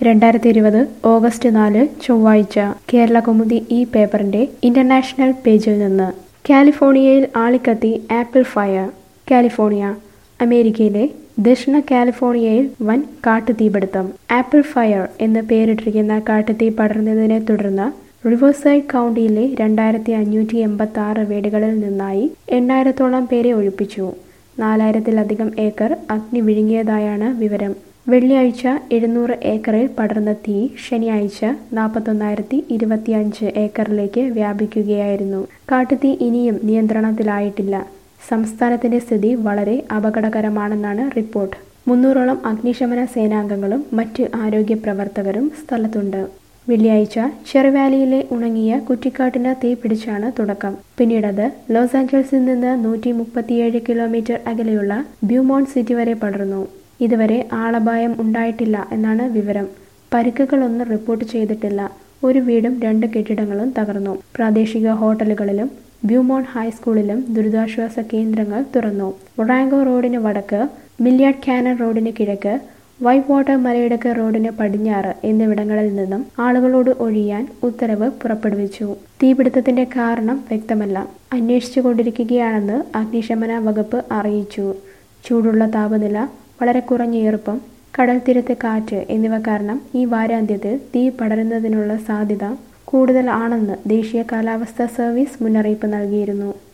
രണ്ടായിരത്തി ഇരുപത് ഓഗസ്റ്റ് നാല് ചൊവ്വാഴ്ച കേരള കൗമുദി ഈ പേപ്പറിന്റെ ഇന്റർനാഷണൽ പേജിൽ നിന്ന് കാലിഫോർണിയയിൽ ആളിക്കത്തി ആപ്പിൾ ഫയർ കാലിഫോർണിയ അമേരിക്കയിലെ ദക്ഷിണ കാലിഫോർണിയയിൽ വൻ കാട്ടുതീപിടുത്തം ആപ്പിൾ ഫയർ എന്ന് പേരിട്ടിരിക്കുന്ന കാട്ടുതീ പടർന്നതിനെ തുടർന്ന് റിവേഴ്സൈഡ് കൗണ്ടിയിലെ രണ്ടായിരത്തി അഞ്ഞൂറ്റി എൺപത്തി ആറ് വീടുകളിൽ നിന്നായി എണ്ണായിരത്തോളം പേരെ ഒഴിപ്പിച്ചു നാലായിരത്തിലധികം ഏക്കർ അഗ്നി വിഴുങ്ങിയതായാണ് വിവരം വെള്ളിയാഴ്ച എഴുന്നൂറ് ഏക്കറിൽ പടർന്ന തീ ശനിയാഴ്ച നാൽപ്പത്തൊന്നായിരത്തി ഇരുപത്തിയഞ്ച് ഏക്കറിലേക്ക് വ്യാപിക്കുകയായിരുന്നു കാട്ടുതീ ഇനിയും നിയന്ത്രണത്തിലായിട്ടില്ല സംസ്ഥാനത്തിന്റെ സ്ഥിതി വളരെ അപകടകരമാണെന്നാണ് റിപ്പോർട്ട് മുന്നൂറോളം അഗ്നിശമന സേനാംഗങ്ങളും മറ്റ് ആരോഗ്യ പ്രവർത്തകരും സ്ഥലത്തുണ്ട് വെള്ളിയാഴ്ച ചെറുവാലിയിലെ ഉണങ്ങിയ കുറ്റിക്കാട്ടിന് തീ പിടിച്ചാണ് തുടക്കം പിന്നീടത് ലോസ് ആഞ്ചൽസിൽ നിന്ന് നൂറ്റി മുപ്പത്തിയേഴ് കിലോമീറ്റർ അകലെയുള്ള ബ്യൂമോൺ സിറ്റി വരെ പടർന്നു ഇതുവരെ ആളപായം ഉണ്ടായിട്ടില്ല എന്നാണ് വിവരം പരിക്കുകളൊന്നും റിപ്പോർട്ട് ചെയ്തിട്ടില്ല ഒരു വീടും രണ്ട് കെട്ടിടങ്ങളും തകർന്നു പ്രാദേശിക ഹോട്ടലുകളിലും ബ്യൂമോൺ ഹൈസ്കൂളിലും ദുരിതാശ്വാസ കേന്ദ്രങ്ങൾ തുറന്നു ഒറാങ്കോ റോഡിന് വടക്ക് മില്യാർഡ് കാനൻ റോഡിന് കിഴക്ക് വൈറ്റ് വാട്ടർ മലയിടക്ക് റോഡിന് പടിഞ്ഞാറ് എന്നിവിടങ്ങളിൽ നിന്നും ആളുകളോട് ഒഴിയാൻ ഉത്തരവ് പുറപ്പെടുവിച്ചു തീപിടുത്തത്തിന്റെ കാരണം വ്യക്തമല്ല അന്വേഷിച്ചുകൊണ്ടിരിക്കുകയാണെന്ന് അഗ്നിശമന വകുപ്പ് അറിയിച്ചു ചൂടുള്ള താപനില വളരെ കുറഞ്ഞ ഈർപ്പം കടൽ തീരത്തെ കാറ്റ് എന്നിവ കാരണം ഈ വാരാന്ത്യത്തിൽ തീ പടരുന്നതിനുള്ള സാധ്യത കൂടുതൽ ആണെന്ന് ദേശീയ കാലാവസ്ഥാ സർവീസ് മുന്നറിയിപ്പ് നൽകിയിരുന്നു